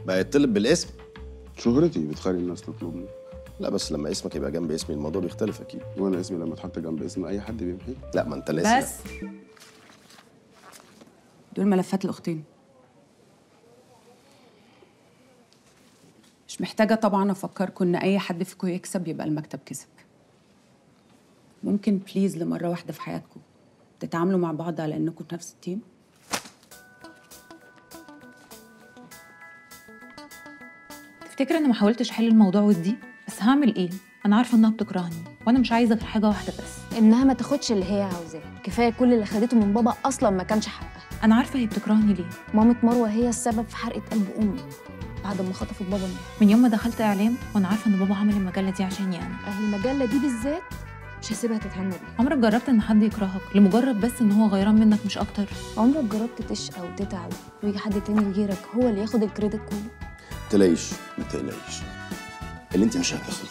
بقى يطلب بالاسم شهرتي بتخلي الناس تطلبني لا بس لما اسمك يبقى جنب اسمي الموضوع بيختلف اكيد وانا اسمي لما اتحط جنب اسم اي حد بيمحيه لا ما انت لسه بس دول ملفات الاختين مش محتاجة طبعا أفكركم إن أي حد فيكم يكسب يبقى المكتب كسب ممكن بليز لمرة واحدة في حياتكم تتعاملوا مع بعض على إنكم نفس التيم تفتكر انا ما حاولتش احل الموضوع ودي بس هعمل ايه انا عارفه انها بتكرهني وانا مش عايزه غير حاجه واحده بس انها ما تاخدش اللي هي عاوزاه كفايه كل اللي خدته من بابا اصلا ما كانش حقها انا عارفه هي بتكرهني ليه مامة مروه هي السبب في حرقه قلب امي بعد ما خطفت بابا منها من يوم ما دخلت اعلام وانا عارفه ان بابا عمل المجله دي عشاني انا اهل المجله دي بالذات مش هسيبها تتهنى بيها عمرك جربت ان حد يكرهك لمجرد بس ان هو غيران منك مش اكتر عمرك جربت تشقى وتتعب ويجي حد تاني غيرك هو اللي ياخد الكريدت كله تلاقيش ما تقلقيش اللي انت مش هتاخده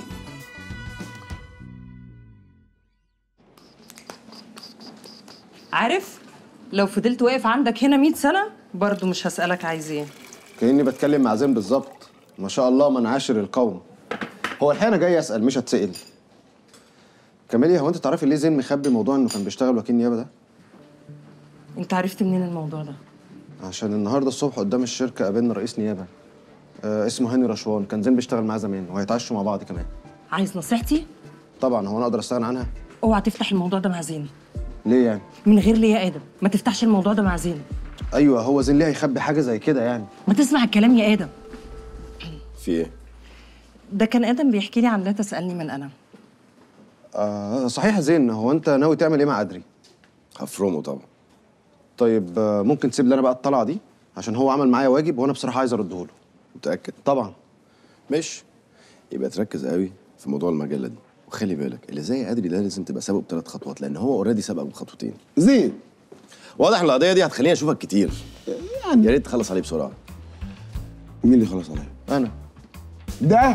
عارف لو فضلت واقف عندك هنا 100 سنة برضو مش هسألك عايز ايه كاني بتكلم مع زين بالظبط ما شاء الله من عاشر القوم هو الحقيقه انا جاي اسال مش هتسال كاميليا هو انت تعرفي ليه زين مخبي موضوع انه كان بيشتغل وكيل نيابه ده انت عرفت منين الموضوع ده عشان النهارده الصبح قدام الشركه قابلنا رئيس نيابه آه اسمه هاني رشوان كان زين بيشتغل معاه زمان وهيتعشوا مع بعض كمان عايز نصيحتي طبعا هو انا اقدر استغنى عنها اوعى تفتح الموضوع ده مع زين ليه يعني من غير ليه يا ادم ما تفتحش الموضوع ده مع زين ايوه هو زين ليه هيخبي حاجه زي كده يعني ما تسمع الكلام يا ادم في ايه ده كان ادم بيحكي لي عن لا تسالني من انا آه صحيح يا زين هو انت ناوي تعمل ايه مع ادري هفرمه طبعا طيب آه ممكن تسيب لي انا بقى الطلعه دي عشان هو عمل معايا واجب وانا بصراحه عايز ارده له متاكد طبعا ماشي يبقى تركز قوي في موضوع المجله دي وخلي بالك اللي زي ادري ده لازم تبقى سابقه بثلاث خطوات لان هو اوريدي سبقك بخطوتين زين واضح ان القضيه دي هتخليني اشوفك كتير يعني يا ريت تخلص عليه بسرعه مين اللي خلص عليا انا ده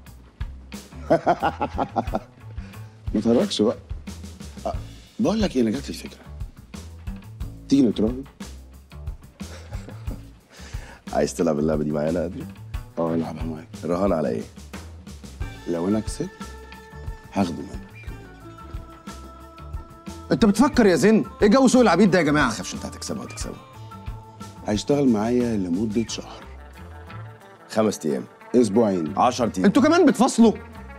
ما تهرجش بقى أه، بقول لك ايه انا جات لي الفكره تيجي نتراهن عايز تلعب اللعبه دي معايا يا ادري اه العبها معاك الرهان على ايه لو انا كسبت هاخده منك انت بتفكر يا زين ايه جو سوق العبيد ده يا ما جماعه تخافش انت هتكسبها هتكسبها هيشتغل معايا لمده شهر خمس ايام اسبوعين 10 ايام انتوا كمان بتفصلوا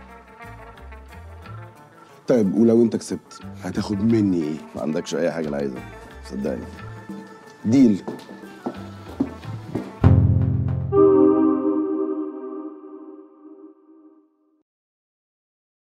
طيب ولو انت كسبت هتاخد مني ايه ما عندكش اي حاجه انا عايزها صدقني ديل